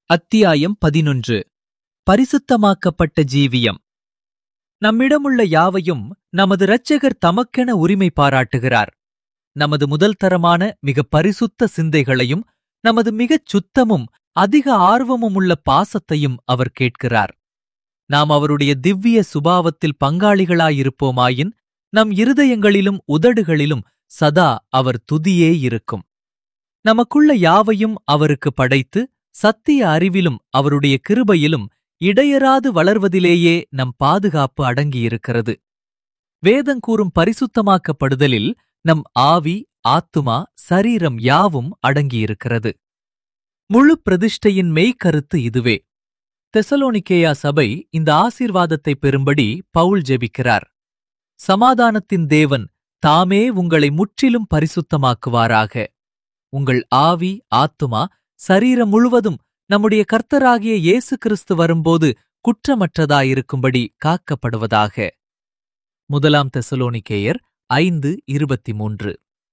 அத்தியாயம் பதினொன்று பரிசுத்தமாக்கப்பட்ட ஜீவியம் நம்மிடமுள்ள யாவையும் நமது இரட்சகர் தமக்கென உரிமை பாராட்டுகிறார் நமது முதல் தரமான மிக பரிசுத்த சிந்தைகளையும் நமது மிகச் சுத்தமும் அதிக ஆர்வமும் உள்ள பாசத்தையும் அவர் கேட்கிறார் நாம் அவருடைய திவ்ய சுபாவத்தில் பங்காளிகளாயிருப்போமாயின் நம் இருதயங்களிலும் உதடுகளிலும் சதா அவர் துதியே இருக்கும் நமக்குள்ள யாவையும் அவருக்கு படைத்து சத்திய அறிவிலும் அவருடைய கிருபையிலும் இடையராது வளர்வதிலேயே நம் பாதுகாப்பு அடங்கியிருக்கிறது வேதங்கூறும் பரிசுத்தமாக்கப்படுதலில் நம் ஆவி ஆத்துமா சரீரம் யாவும் அடங்கியிருக்கிறது முழு பிரதிஷ்டையின் மெய்க்கருத்து இதுவே தெசலோனிக்கேயா சபை இந்த ஆசீர்வாதத்தை பெறும்படி பவுல் ஜெபிக்கிறார் சமாதானத்தின் தேவன் தாமே உங்களை முற்றிலும் பரிசுத்தமாக்குவாராக உங்கள் ஆவி ஆத்துமா சரீரம் முழுவதும் நம்முடைய கர்த்தராகிய இயேசு கிறிஸ்து வரும்போது குற்றமற்றதாயிருக்கும்படி காக்கப்படுவதாக முதலாம் தெசலோனிக்கேயர் ஐந்து இருபத்தி மூன்று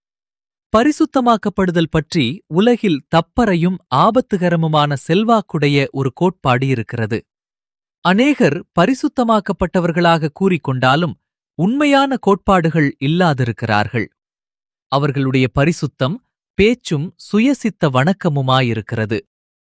பரிசுத்தமாக்கப்படுதல் பற்றி உலகில் தப்பறையும் ஆபத்துகரமுமான செல்வாக்குடைய ஒரு கோட்பாடு இருக்கிறது அநேகர் பரிசுத்தமாக்கப்பட்டவர்களாக கூறிக்கொண்டாலும் உண்மையான கோட்பாடுகள் இல்லாதிருக்கிறார்கள் அவர்களுடைய பரிசுத்தம் பேச்சும் சுயசித்த வணக்கமுமாயிருக்கிறது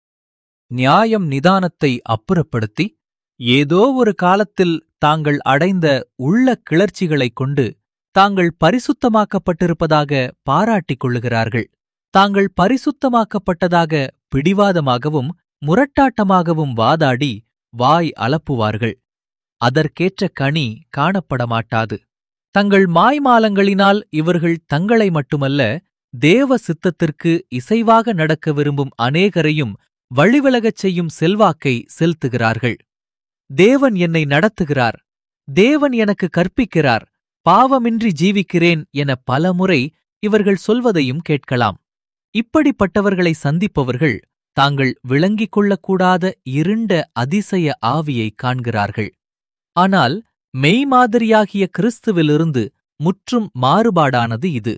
நியாயம் நிதானத்தை அப்புறப்படுத்தி ஏதோ ஒரு காலத்தில் தாங்கள் அடைந்த உள்ள கிளர்ச்சிகளைக் கொண்டு தாங்கள் பரிசுத்தமாக்கப்பட்டிருப்பதாக பாராட்டிக் கொள்ளுகிறார்கள் தாங்கள் பரிசுத்தமாக்கப்பட்டதாக பிடிவாதமாகவும் முரட்டாட்டமாகவும் வாதாடி வாய் அளப்புவார்கள் அதற்கேற்ற கனி காணப்பட மாட்டாது தங்கள் மாய்மாலங்களினால் இவர்கள் தங்களை மட்டுமல்ல தேவ சித்தத்திற்கு இசைவாக நடக்க விரும்பும் அநேகரையும் வழிவிலகச் செய்யும் செல்வாக்கை செலுத்துகிறார்கள் தேவன் என்னை நடத்துகிறார் தேவன் எனக்கு கற்பிக்கிறார் பாவமின்றி ஜீவிக்கிறேன் என பலமுறை இவர்கள் சொல்வதையும் கேட்கலாம் இப்படிப்பட்டவர்களை சந்திப்பவர்கள் தாங்கள் விளங்கிக் கொள்ளக்கூடாத இருண்ட அதிசய ஆவியை காண்கிறார்கள் ஆனால் மெய்மாதிரியாகிய கிறிஸ்துவிலிருந்து முற்றும் மாறுபாடானது இது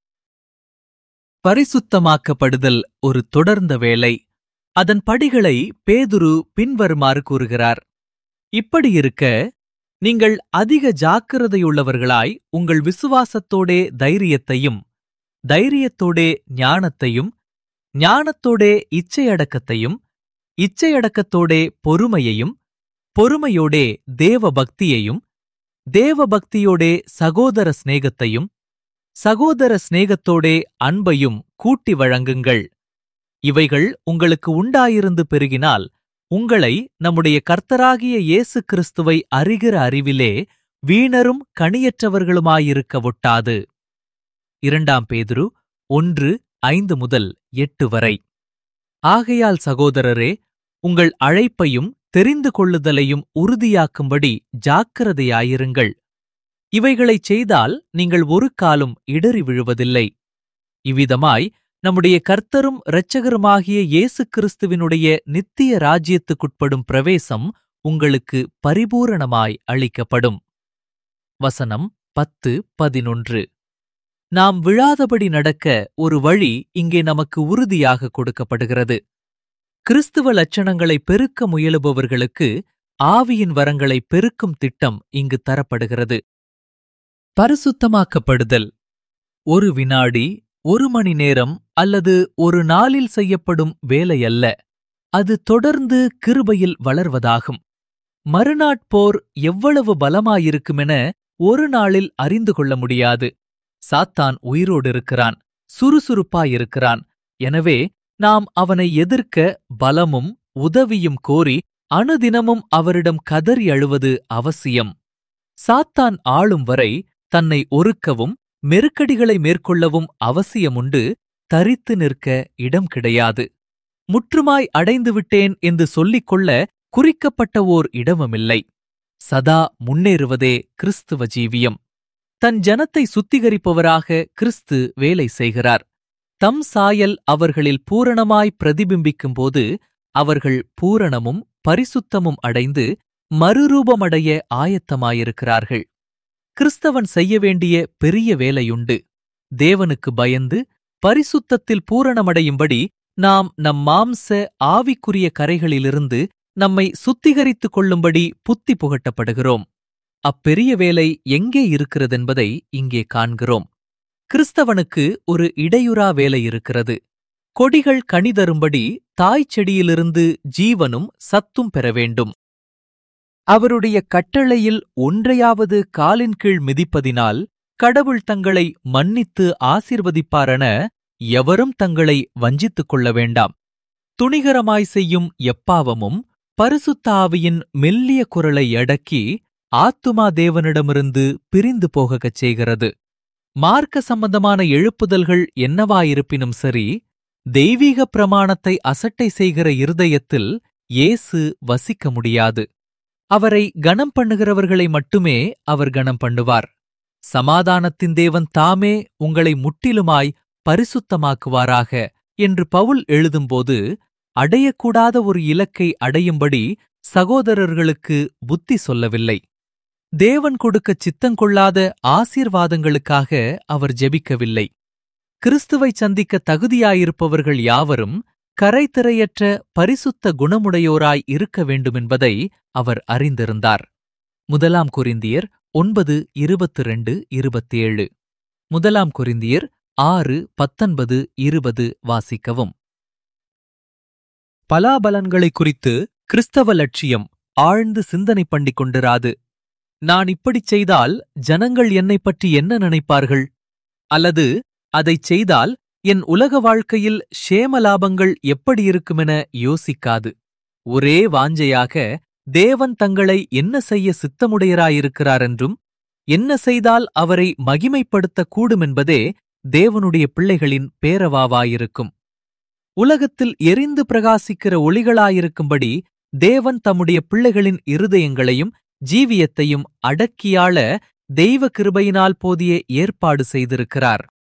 பரிசுத்தமாக்கப்படுதல் ஒரு தொடர்ந்த வேலை அதன் படிகளை பேதுரு பின்வருமாறு கூறுகிறார் இப்படியிருக்க நீங்கள் அதிக ஜாக்கிரதையுள்ளவர்களாய் உங்கள் விசுவாசத்தோடே தைரியத்தையும் தைரியத்தோடே ஞானத்தையும் ஞானத்தோடே இச்சையடக்கத்தையும் இச்சையடக்கத்தோடே பொறுமையையும் பொறுமையோடே தேவ பக்தியையும் தேவ பக்தியோடே சகோதர சிநேகத்தையும் சகோதர சிநேகத்தோடே அன்பையும் கூட்டி வழங்குங்கள் இவைகள் உங்களுக்கு உண்டாயிருந்து பெருகினால் உங்களை நம்முடைய கர்த்தராகிய இயேசு கிறிஸ்துவை அறிகிற அறிவிலே வீணரும் கணியற்றவர்களுமாயிருக்க ஒட்டாது இரண்டாம் பேதுரு ஒன்று ஐந்து முதல் எட்டு வரை ஆகையால் சகோதரரே உங்கள் அழைப்பையும் தெரிந்து கொள்ளுதலையும் உறுதியாக்கும்படி ஜாக்கிரதையாயிருங்கள் இவைகளைச் செய்தால் நீங்கள் ஒரு காலும் இடறி விழுவதில்லை இவ்விதமாய் நம்முடைய கர்த்தரும் இரட்சகருமாகிய இயேசு கிறிஸ்துவினுடைய நித்திய ராஜ்யத்துக்குட்படும் பிரவேசம் உங்களுக்கு பரிபூரணமாய் அளிக்கப்படும் வசனம் பத்து பதினொன்று நாம் விழாதபடி நடக்க ஒரு வழி இங்கே நமக்கு உறுதியாக கொடுக்கப்படுகிறது கிறிஸ்துவ லட்சணங்களை பெருக்க முயலுபவர்களுக்கு ஆவியின் வரங்களை பெருக்கும் திட்டம் இங்கு தரப்படுகிறது பரிசுத்தமாக்கப்படுதல் ஒரு வினாடி ஒரு மணி நேரம் அல்லது ஒரு நாளில் செய்யப்படும் வேலையல்ல அது தொடர்ந்து கிருபையில் வளர்வதாகும் மறுநாட்போர் எவ்வளவு பலமாயிருக்குமென ஒரு நாளில் அறிந்து கொள்ள முடியாது சாத்தான் உயிரோடு இருக்கிறான் சுறுசுறுப்பாயிருக்கிறான் எனவே நாம் அவனை எதிர்க்க பலமும் உதவியும் கோரி அனுதினமும் அவரிடம் கதறி அழுவது அவசியம் சாத்தான் ஆளும் வரை தன்னை ஒருக்கவும் மெருக்கடிகளை மேற்கொள்ளவும் அவசியமுண்டு தரித்து நிற்க இடம் கிடையாது முற்றுமாய் அடைந்துவிட்டேன் என்று சொல்லிக்கொள்ள குறிக்கப்பட்ட ஓர் இடமுமில்லை சதா முன்னேறுவதே கிறிஸ்துவ ஜீவியம் தன் ஜனத்தை சுத்திகரிப்பவராக கிறிஸ்து வேலை செய்கிறார் தம் சாயல் அவர்களில் பூரணமாய் பிரதிபிம்பிக்கும்போது அவர்கள் பூரணமும் பரிசுத்தமும் அடைந்து மறுரூபமடைய ஆயத்தமாயிருக்கிறார்கள் கிறிஸ்தவன் செய்ய வேண்டிய பெரிய வேலையுண்டு தேவனுக்கு பயந்து பரிசுத்தத்தில் பூரணமடையும்படி நாம் நம் மாம்ச ஆவிக்குரிய கரைகளிலிருந்து நம்மை சுத்திகரித்துக் கொள்ளும்படி புத்தி புகட்டப்படுகிறோம் அப்பெரிய வேலை எங்கே இருக்கிறதென்பதை இங்கே காண்கிறோம் கிறிஸ்தவனுக்கு ஒரு இடையுறா வேலை இருக்கிறது கொடிகள் கனிதரும்படி தாய்ச் செடியிலிருந்து ஜீவனும் சத்தும் பெற வேண்டும் அவருடைய கட்டளையில் ஒன்றையாவது காலின் கீழ் மிதிப்பதினால் கடவுள் தங்களை மன்னித்து ஆசீர்வதிப்பாரென எவரும் தங்களை வஞ்சித்துக் கொள்ள வேண்டாம் துணிகரமாய் செய்யும் எப்பாவமும் பரிசுத்த ஆவியின் மெல்லிய குரலை அடக்கி ஆத்துமா தேவனிடமிருந்து பிரிந்து போகச் செய்கிறது மார்க்க சம்பந்தமான எழுப்புதல்கள் என்னவாயிருப்பினும் சரி தெய்வீக பிரமாணத்தை அசட்டை செய்கிற இருதயத்தில் இயேசு வசிக்க முடியாது அவரை கனம் பண்ணுகிறவர்களை மட்டுமே அவர் கனம் பண்ணுவார் சமாதானத்தின் தேவன் தாமே உங்களை முற்றிலுமாய் பரிசுத்தமாக்குவாராக என்று பவுல் எழுதும்போது அடையக்கூடாத ஒரு இலக்கை அடையும்படி சகோதரர்களுக்கு புத்தி சொல்லவில்லை தேவன் கொடுக்கச் சித்தங்கொள்ளாத ஆசீர்வாதங்களுக்காக அவர் ஜெபிக்கவில்லை கிறிஸ்துவை சந்திக்க தகுதியாயிருப்பவர்கள் யாவரும் கரைதிரையற்ற பரிசுத்த குணமுடையோராய் இருக்க வேண்டுமென்பதை அவர் அறிந்திருந்தார் முதலாம் கொரிந்தியர் ஒன்பது இருபத்து ரெண்டு இருபத்தேழு முதலாம் கொரிந்தியர் ஆறு பத்தொன்பது இருபது வாசிக்கவும் பலாபலன்களை குறித்து கிறிஸ்தவ லட்சியம் ஆழ்ந்து சிந்தனை பண்ணிக் கொண்டிராது நான் இப்படிச் செய்தால் ஜனங்கள் என்னைப் பற்றி என்ன நினைப்பார்கள் அல்லது அதைச் செய்தால் என் உலக வாழ்க்கையில் ஷேம லாபங்கள் எப்படி இருக்குமென யோசிக்காது ஒரே வாஞ்சையாக தேவன் தங்களை என்ன செய்ய சித்தமுடையராயிருக்கிறார் என்றும் என்ன செய்தால் அவரை மகிமைப்படுத்தக் கூடுமென்பதே தேவனுடைய பிள்ளைகளின் பேரவாவாயிருக்கும் உலகத்தில் எரிந்து பிரகாசிக்கிற ஒளிகளாயிருக்கும்படி தேவன் தம்முடைய பிள்ளைகளின் இருதயங்களையும் ஜீவியத்தையும் அடக்கியாள தெய்வ கிருபையினால் போதிய ஏற்பாடு செய்திருக்கிறார்